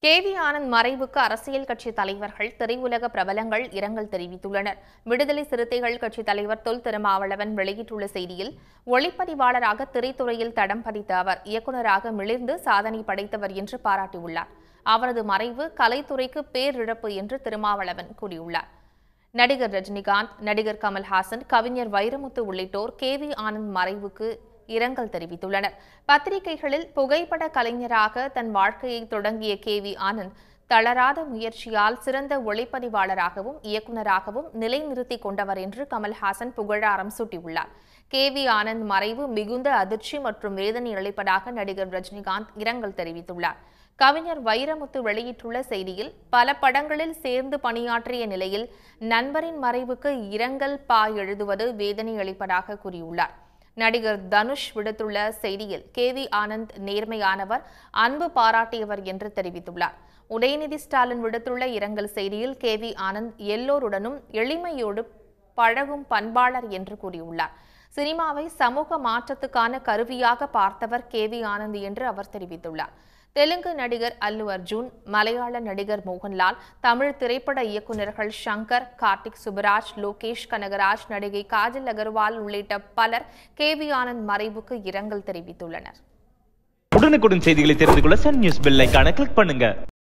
K V Anand மறைவுக்கு அரசியல் கட்சி தலைவர்கள் திரையுலக பிரபலங்கள் இரங்கல் தெரிவித்துள்ளனர் விடுதலை சிறுத்தைகள் கட்சி தலைவர் தொல் திருமாவளவன் வெளியிட்டுள்ள செய்தியில் ஒளிப்பதிவாளராக திரைத்துறையில் தடம் பதித்த அவர் இயக்குநராக மிளிர்ந்து சாதனை படைத்தவர் என்று பாராட்டியுள்ளார் அவரது மறைவு கலைத்துறைக்கு பேரிழப்பு என்று திருமாவளவன் கூறியுள்ளார் நடிகர் ரஜினிகாந்த் நடிகர் கமல்ஹாசன் கவிஞர் வைரமுத்து உள்ளிட்டோர் கே வி ஆனந்த் மறைவுக்கு இரங்கல் தெரிவித்துள்ளனர் பத்திரிகைகளில் புகைப்பட கலைஞராக தன் வாழ்க்கையை தொடங்கிய கே வி ஆனந்த் தளராத முயற்சியால் சிறந்த ஒளிப்பதிவாளராகவும் இயக்குநராகவும் நிலைநிறுத்திக் கொண்டவர் என்று கமல்ஹாசன் புகழாரம் சூட்டியுள்ளார் கே வி ஆனந்த் மறைவு மிகுந்த அதிர்ச்சி மற்றும் வேதனை அளிப்பதாக நடிகர் ரஜினிகாந்த் இரங்கல் தெரிவித்துள்ளார் கவிஞர் வைரமுத்து வெளியிட்டுள்ள செய்தியில் பல படங்களில் சேர்ந்து பணியாற்றிய நிலையில் நண்பரின் மறைவுக்கு இரங்கல் பா எழுதுவது வேதனை அளிப்பதாக கூறியுள்ளார் நடிகர் தனுஷ் விடுத்துள்ள செய்தியில் கே வி ஆனந்த் நேர்மையானவர் அன்பு பாராட்டியவர் என்று தெரிவித்துள்ளார் உதயநிதி ஸ்டாலின் விடுத்துள்ள இரங்கல் செய்தியில் கே வி ஆனந்த் எல்லோருடனும் எளிமையோடு பழகும் பண்பாளர் என்று கூறியுள்ளார் சினிமாவை சமூக மாற்றத்துக்கான கருவியாக பார்த்தவர் கே வி ஆனந்த் என்று அவர் தெரிவித்துள்ளார் தெலுங்கு நடிகர் அல்லு அர்ஜுன் மலையாள நடிகர் மோகன்லால் தமிழ் திரைப்பட இயக்குநர்கள் ஷங்கர் கார்த்திக் சுபராஜ் லோகேஷ் கனகராஜ் நடிகை காஜல் அகர்வால் உள்ளிட்ட பலர் கே வி ஆனந்த் மறைவுக்கு இரங்கல் தெரிவித்துள்ளனர் உடனுக்குடன் செய்திகளை தெரிந்து கொள்ள சன் நியூஸ் பெல் ஐகானை கிளிக் பண்ணுங்க